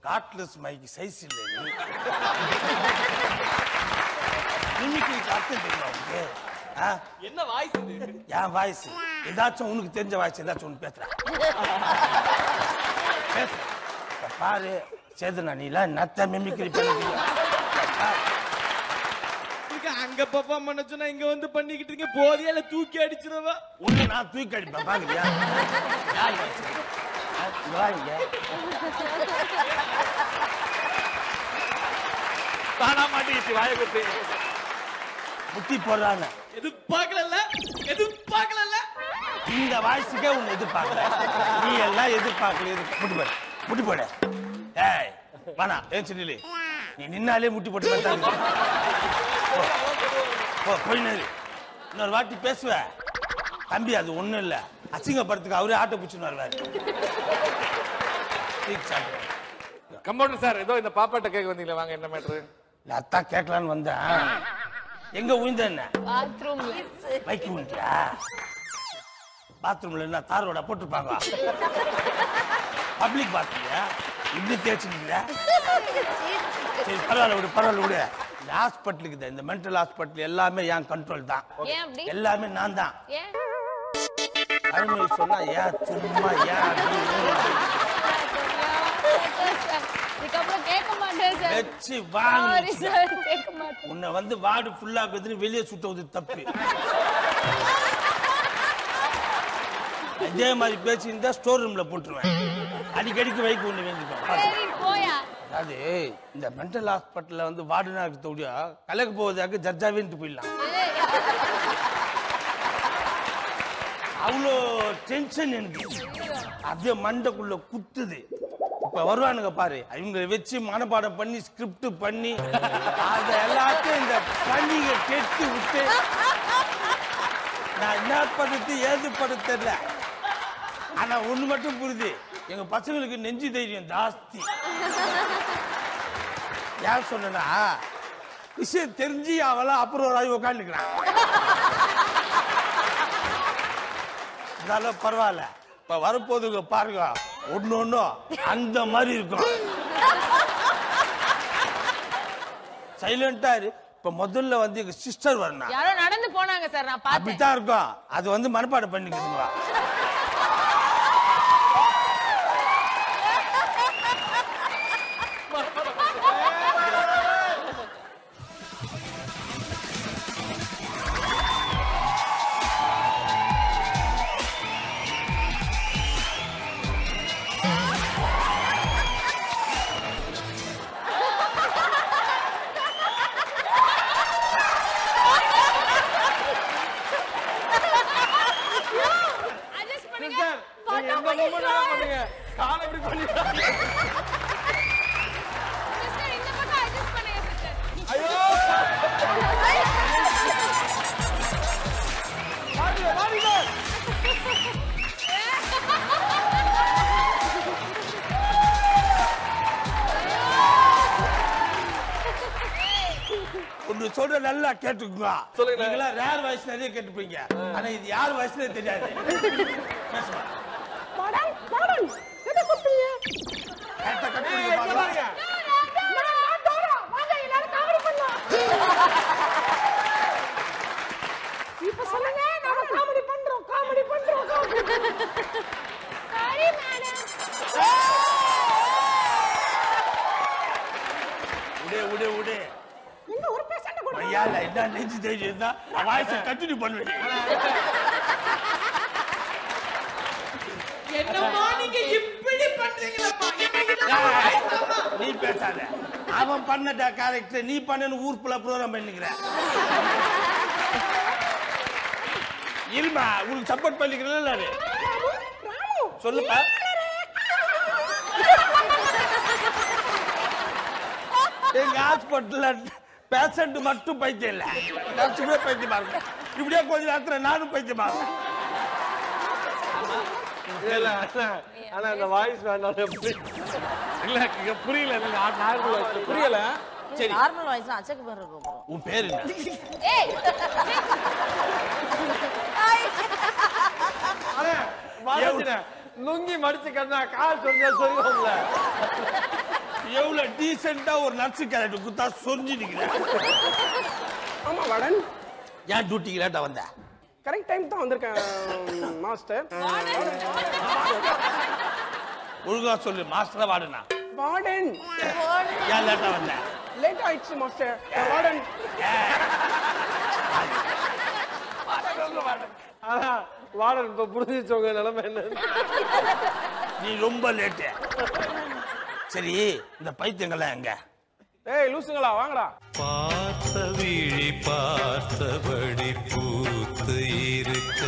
காட்லஸ் மைக்கு size இல்லை நீ மிமிக்ரிக்கு அர்த்தம் தெரியுமா உனக்கு ஆ? என்ன வாய்ஸ் இது என் வாய்ஸ் ஏதாச்சும் உனக்கு தெரிஞ்ச வாய்ஸ் ஏதாச்சும் ஒன்று பேசுறேன் பேசு இப்ப பாரு சேதுனா நீலாம் நத்த மிமிக்ரி பண்ணிக்கிறீங்க இதுக்கு அங்க பெர்ஃபார்ம் பண்ண சொன்னா இங்க வந்து பண்ணிக்கிட்டு இருக்கீங்க போதியா இல்ல தூக்கி அடிச்சிருவா உன்னை நான் தூக்கி அடிப்பேன் பாக்குறியா யார் வாய்ஸ் ஆ, இங்க வா இங்க தானா மாட்டிக்கிச்சு வாய குத்து முட்டி போடுறான்னு எதிர்பார்க்கல எதிர்பார்க்கல இந்த வாய்ஸுக்கே உன்னை எதிர்பார்க்கல நீ எல்லாம் எதிர்பார்க்கல எதிர் முட்டி போடு முட்டி போடு ஏய் வேணா ஏன் நில்லு நீ நின்னாலே முட்டி போட்டு பார்த்தா இருக்கு. போ. போ போய் நில்லு இன்னொரு வாட்டி பேசுவ தம்பி அது ஒண்ணும் இல்ல அசிங்கப்படுறதுக்கு அவரே ஆட்டோ பிடிச்சுன்னு வருவாரு டீக் சாப்பிடு. கம்பவுண்டர் சார் ஏதோ இந்த பாப்பாட்ட கேட்க வந்தீங்களா வாங்க என்ன மேட்ரு இல்ல, அதான் கேட்கலான்னு வந்தேன் எங்க உயிந்த என்ன பாத்ரூம் பைக் உண்டியா பாத்ரூம்ல என்ன தார் ரோட போட்டிருப்பாங்க பப்ளிக் பாத்ரூம்ல இப்படி தேய்ச்சிருக்கீங்க சரி பரவாயில்ல விடு பரவாயில்ல விடு இந்த ஹாஸ்பிட்டலுக்கு தான் இந்த மென்டல் ஹாஸ்பிட்டல் எல்லாமே என் கண்ட்ரோல் தான் ஏன் அப்படி எல்லாமே நான் தான் ஏன் அருமை சொன்னா ஏன் சும்மா ஏன் அப்படின்னு இதுக்கப்புறம் கேட்க மாட்டேன் சார் வச்சு சாரி வாங்க சார் கேட்க மாட்டேன் உன்னை வந்து வார்டு ஃபுல்லா இருக்குதுன்னு வெளியே சுத்துவது தப்பு இதே மாதிரி பேசி இருந்தா ஸ்டோர் ரூம்ல போட்டுருவேன் அடிக்கடிக்கு வைக்க ஒண்ணு வேண்டிப்பேன் சரி போயா அதாவது இந்த மென்டல் ஹாஸ்பிட்டல்ல வந்து வார்டனா இருக்கக்கூடிய கலக்க போவதாக ஜட்ஜாவேன்ட்டு போயிடலாம் அவ்வளோ டென்ஷன் எனக்கு அப்படியே மண்டைக்குள்ள குத்துது இப்ப வருவானுங்க பாரு இவங்களை வச்சு மனப்பாடம் பண்ணி ஸ்கிரிப்ட் பண்ணி அத எல்லாத்தையும் இந்த பள்ளிங்க கெட்டு விட்டு நான் என்ன படுத்து ஏது படுத்து தெரியல ஆனா ஒண்ணு மட்டும் புரியுது எங்க பசங்களுக்கு நெஞ்சு தைரியம் ஜாஸ்தி யார் சொன்னா விஷயம் தெரிஞ்சு அவெல்லாம் அப்புறம் ஒரு ஆகி உட்காந்துக்கிறான் இருந்தாலும் பரவாயில்ல இப்ப வரப்போதுங்க பாருங்க ஒண்ணு ஒண்ணும் அந்த மாதிரி இருக்கும் சைலண்டா இரு இப்ப முதல்ல வந்து எங்க சிஸ்டர் வரணும் யாரோ நடந்து போனாங்க சார் நான் பார்த்தேன் அப்படித்தான் இருக்கும் அது வந்து மனப்பாடம் பண்ணிக்குதுங்க அட்ஜஸ்ட் பண்ணுங்க சார் நீங்க எந்த மூமெண்ட் பண்ணுங்க காலை இப்படி பண்ணிடுறாங்க சிஸ்டர் இந்த பக்கம் அட்ஜஸ்ட் பண்ணுங்க சிஸ்டர் ஐயோ மாடிங்க மாடிங்க ஒண்ணு சொல்ற நல்லா கேட்டுக்குங்க சொல்லுங்க. நீங்களா ரேர் வாய்ஸ் நிறைய கேட்டுப்பீங்க ஆனா இது யார் வாய்ஸ்னே தெரியாது பேசுமா கரெக்டா கட்டுப்பீங்க இங்க பாக்கலாம். பாருங்க சாரி மேடம் விடு விடு விடு ஐயால என்ன நெஞ்சு தைரியம் தான் வாய்ஸை கண்டினியூ பண்ணுவேன் என்னம்மா நீங்க இப்படி பண்றீங்களா நீ பேசாத அவன் பண்ண கேரக்டர் நீ பண்ணனு ஊர் ஃபுல்லா ப்ரோக்ராம் பண்ணிக்கிற இருமா உனக்கு சப்போர்ட் பண்ணிக்கிறேன் நானு சொல்லுப்பா எங்க ஹாஸ்பிட்டல்ல பேஷண்ட் மட்டும் பைத்தியம் இல்ல நர்ஸுமே பைத்தியமா இருக்கும் இப்படியே கொஞ்ச நேரத்துல நானும் பைத்தியமா இருக்கேன் இல்ல அண்ணா, ஆனா அந்த வாய்ஸ் வேண்டாம் இல்ல இங்க புரியல இல்ல நார்மல் வாய்ஸ் புரியல சரி நார்மல் வாய்ஸ் அச்சக்கு பேர் இருக்கும் உன் பேர் என்ன ஏய் அண்ணா, வாழச்சினே, லுங்கி மடிச்சு கட்டினா கால் சொன்னா சொல்லுவோம்ல எவ்வளவு டீசெண்டா ஒரு நர்ஸு கேரக்டர் குத்தா சொரிஞ்சு நிக்கிறேன் ஆமா வார்டன் ஏன் டியூட்டிக்கு லேட்டா வந்த கரெக்ட் டைம் தான் வந்திருக்கேன் மாஸ்டர் ஒழுங்கா சொல்லு மாஸ்டரா வாடுனா வார்டன் ஏன் லேட்டா வந்த லேட் ஆயிடுச்சு மாஸ்டர் வார்டன் ஆனா வார்டன் இப்ப புரிஞ்சிச்சு உங்க நிலைமை என்ன நீ ரொம்ப லேட்டு சரி இந்த பைத்தியங்கள்லாம் எங்க ஏய் லூசுங்களா வாங்கடா பார்த்த விழி பார்த்தபடி பூத்து இருக்க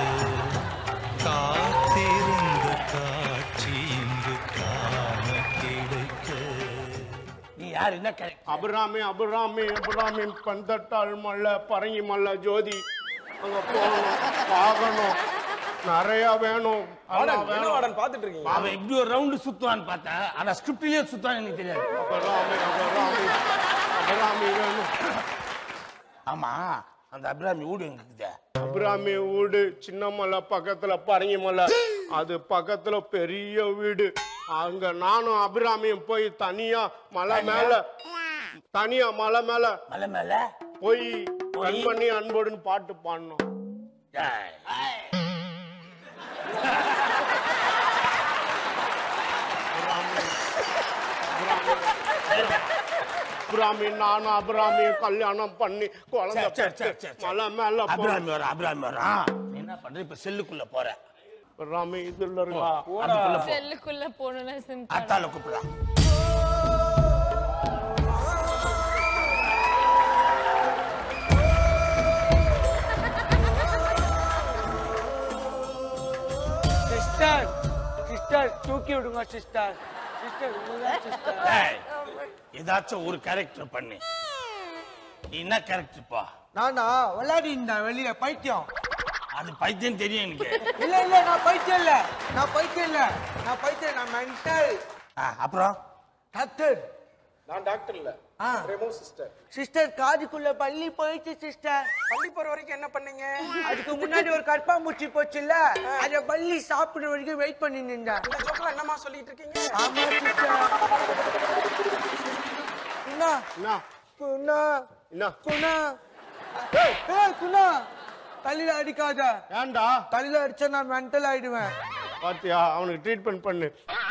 காத்திருந்த காட்சி இங்கு காண கிடைக்க நீ யார் என்ன கரெக்ட் அபிராமி அபிராமி அபிராமி பந்தட்டாள் மல்ல பரங்கி மல்ல ஜோதி அங்க போகணும் பார்க்கணும் நிறைய வேணும் வார்டன் எல்லாம் என்ன வேணும் வார்டன் பாத்துட்டு இருக்கீங்க அவன் இப்படி ஒரு ரவுண்டு சுத்துவான்னு பார்த்தேன் ஆனா ஸ்கிரிப்ட்லயே சுத்துவான்னு எனக்கு தெரியாது அபிராமி அபிராமி அபிராமி வேணும் ஆமா அந்த அபிராமி வீடு எங்க இருக்குது அபிராமி வீடு சின்ன மலை பக்கத்துல பரங்கி மலை அது பக்கத்துல பெரிய வீடு அங்க நானும் அபிராமியும் போய் தனியா மலை மேல தனியா மலை மேல மலை மேல போய் கண்மணி அன்போடுன்னு பாட்டு பாடணும் ஏய். அபிராமி நானும் அபிராமி கல்யாணம் பண்ணி குழந்தை சரி, சரி, பெத்து சரி, சரி. மலை மேல போறோம். அபிராமி வர அபிராமி வரான் நீ என்ன பண்ற இப்ப செல்லுக்குள்ள போற அபிராமி இதுல இருக்கா அதுக்குள்ள போ செல்லுக்குள்ள போகணும்னா சிம் அத்தால கூப்பிடா சிஸ்டர் சிஸ்டர் தூக்கி விடுங்க சிஸ்டர் சிஸ்டர் சிஸ்டர் ஏய், ஏதாச்சும் ஒரு கேரக்டர் பண்ணு நீ என்ன கேரக்டர் பா நானா விளையாடி இருந்தேன் வெளியில பைத்தியம் அது பைத்தியம் தெரியும் எனக்கு இல்ல இல்ல நான் பைத்தியம் இல்ல நான் பைத்தியம் இல்ல நான் பைத்தியம் நான் மென்டல் ஆ, அப்புறம் டாக்டர் நான் டாக்டர் இல்ல ஆ ரெமோ சிஸ்டர் சிஸ்டர் காதுக்குள்ள பள்ளி போயிடுச்சு சிஸ்டர் பள்ளி போற வரைக்கும் என்ன பண்ணீங்க அதுக்கு முன்னாடி ஒரு கற்பாம்பூச்சி போச்சுல்ல அத பள்ளி சாப்பிடுற வரைக்கும் வெயிட் பண்ணி நின்றேன் இந்த ஜோக்கெல்லாம் என்னமா சொல்லிட்டு இருக்கீங்க ஆமா சிஸ்டர் குணா என்ன குணா என்ன குணா ஏய் ஏய், குணா தலையில அடிக்காத ஏன்டா தலையில அடிச்சா நான் மென்டல் ஆயிடுவேன் பாத்தியா அவனுக்கு ட்ரீட்மெண்ட் பண்ணு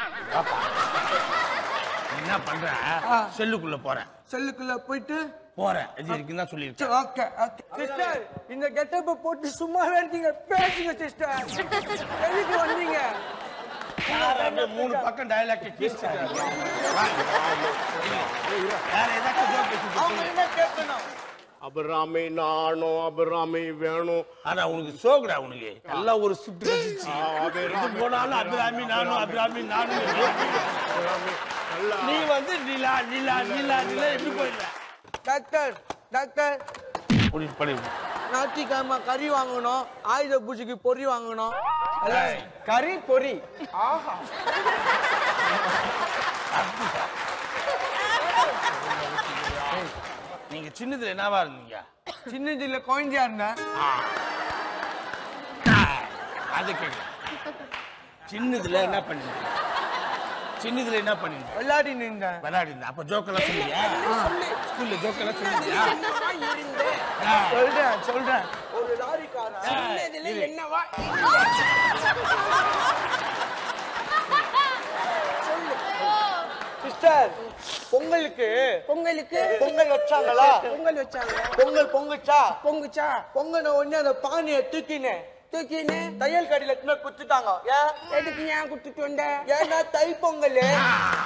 நீ என்ன பண்ற ஆ. செல்லுக்குள்ள போற செல்லுக்குள்ள போயிட்டு போற இது இருக்குன்னு தான் சொல்லியிருக்கேன் சரி, ஓகே ஓகே சிஸ்டர் இந்த கெட்டப்ப போட்டு சும்மாவே இருக்கீங்க பேசுங்க சிஸ்டர் எதுக்கு வந்தீங்க அப்படியே மூணு பக்கம் டயலாக் பேசிட்டாரு வேற ஏதாச்சும் joke பேசிட்டு அவங்க சொல்லு. என்ன கேட்கணும் அபிராமி நானும் அபிராமி வேணும் ஆனா உனக்கு சோகுடா உனக்கு எல்லாம் ஒரு ஸ்கிரிப்ட் கழிச்சு இது போனாலும் அபிராமி நானும் அபிராமி நானும் அபிராமி நல்லா நீ வந்து நிலா நிலா நிலா நிலா எப்படி போயிடல டாக்டர் டாக்டர் புரியுது படி ஞாயிற்றுக்கிழமை கறி வாங்கணும் ஆயுத பூஜைக்கு பொறி வாங்கணும் எல்லாம் கறி பொரி ஆஹா நீங்க சின்னதுல என்னவா இருந்தீங்க சின்னதுல குழந்தையா இருந்தேன் அது கேட்க சின்னதுல என்ன பண்ணீங்க சின்னதுல என்ன பண்ணீங்க விளையாடி நின்றேன் விளையாடி இருந்த அப்ப ஜோக்கெல்லாம் சொல்லியா ஸ்கூல்ல ஜோக்கெல்லாம் சொல்லியா சொல்றேன் சொல்றேன் ஒரு லாரிக்காரன் இதுல என்னவா சிஸ்டர் பொங்கலுக்கு பொங்கலுக்கு பொங்கல் வச்சாங்களா பொங்கல் வச்சாங்க பொங்கல் பொங்குச்சா பொங்குச்சா பொங்கன உடனே அந்த பானையை தூக்கினேன் தூக்கின்னு தையல் கடையில எடுத்துன்னு போய் குத்துட்டாங்க ஏன் எதுக்கு ஏன் குடுத்துட்டு வந்த ஏன்னா தை பொங்கல் வேற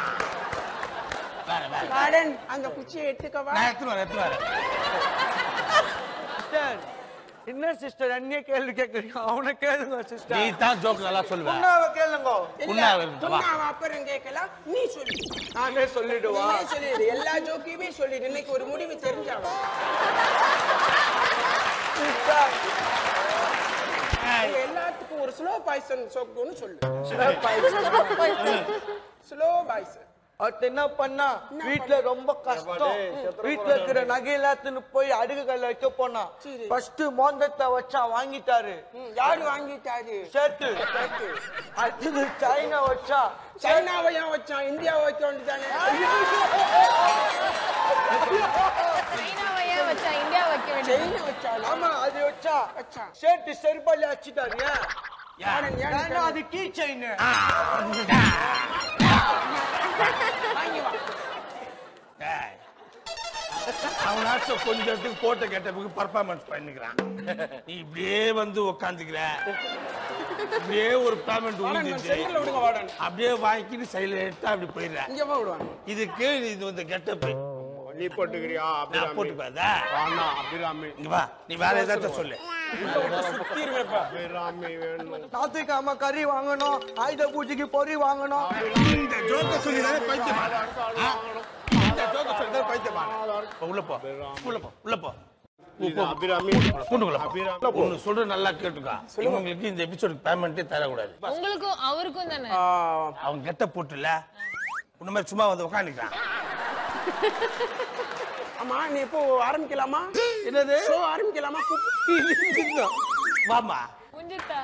வேற கார்டன் அந்த குச்சியை எடுத்துக்கவா நான் எடுத்துட்டு வரேன் எடுத்துட்டு வரேன் சிஸ்டர் என்ன சிஸ்டர் என்னைய கேள்வி கேக்குறீங்க அவனை கேளுங்க நீ சிஸ்டர் தான் ஜோக் நல்லா சொல்லுவ உன்னாவ கேளுங்க இல்ல, புண்ணா வருது, வா. புண்ணாவை அப்புறம் கேட்கலாம் நீ சொல்லு நானே சொல்லிடுவா நீயே சொல்லிடு எல்லா ஜோக்கையுமே சொல்லிடு இன்னைக்கு ஒரு முடிவு தெரிஞ்சாகும் சிஸ்டர் எல்லாத்துக்கும் ஒரு ஸ்லோ பாய்சன் சோக்குன்னு சொல்லு ஸ்லோ பாய்சன் அவர்ட்ட என்ன பண்ணா வீட்ல ரொம்ப கஷ்டம் வீட்ல இருக்கிற நகையெல்லாத்துன்னு போய் அடுக்கு கல்ல வைக்க போனா சரி. ஃபர்ஸ்ட் மோந்தத்தை வச்சா வாங்கிட்டாரு யாரு வாங்கிட்டாரு சேர்த்து அடுத்தது சைனா வச்சா சைனாவை ஏன் வச்சான் இந்தியாவை வைக்க வேண்டியதானே ஐயோ, செயின் வச்சாலும் ஆமா அது வச்சா வச்சா. சேட்டு செருப்பாலி அடிச்சிட்டாரு யாரு, யாரு ஏன்னா அது கீ செயின் வாங்கி வா ஏய், அவனாச்சும் கொஞ்சத்துக்கு கோட்டை கேட்டதுக்கு பர்ஃபார்மன்ஸ் பண்ணிக்கிறான் நீ இப்படியே வந்து உக்காந்துக்கிற இப்படியே ஒரு பேமெண்ட் வாடன் உழுந்துச்சு செங்கல்ல விடுங்க வாடன் அப்படியே வாங்கிட்டு சைலண்டா அப்படி போயிடுற இங்க வா விடுவாங்க இதுக்கு இது வந்து கெட்டப் நீ போட்டுக்கிறியா நான் அபிராமி போட்டுக்காதா ஆனா அபிராமி இங்க வா நீ வேற ஏதாச்சும் சொல்லு அபிராமி வேணும் ஞாயிற்றுக்கிழமை கறி வாங்கணும் ஆயுத பூஜைக்கு பொறி வாங்கணும் இந்த ஜோக்க சொல்லி தானே பைத்தியமான இந்த ஜோக்க சொல்லி தானே பைத்தியமான உள்ள போ உள்ள போ உள்ள போ இது அபிராமி பூண்டுக்குள்ள போ. அபிராமி ஒண்ணு சொல்ற நல்லா கேட்டுக்கா இவங்களுக்கு இந்த எபிசோடுக்கு பேமெண்ட்டே தரக்கூடாது உங்களுக்கும் அவருக்கும் தானே அவன் கெட்ட போட்டுல உன்ன மாதிரி சும்மா வந்து உட்காந்துக்கிறான் ஆமா நீ இப்போ ஆரம்பிக்கலாமா என்னது ஷோ ஆரம்பிக்கலாமா கூப்பிட்டு வாமா முடிஞ்சுட்டா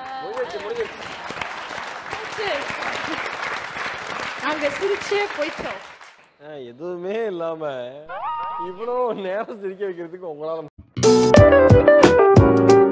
நாங்க சிரிச்சே போயிட்டோம் எதுவுமே இல்லாம இவ்வளோ நேரம் சிரிக்க வைக்கிறதுக்கு உங்களால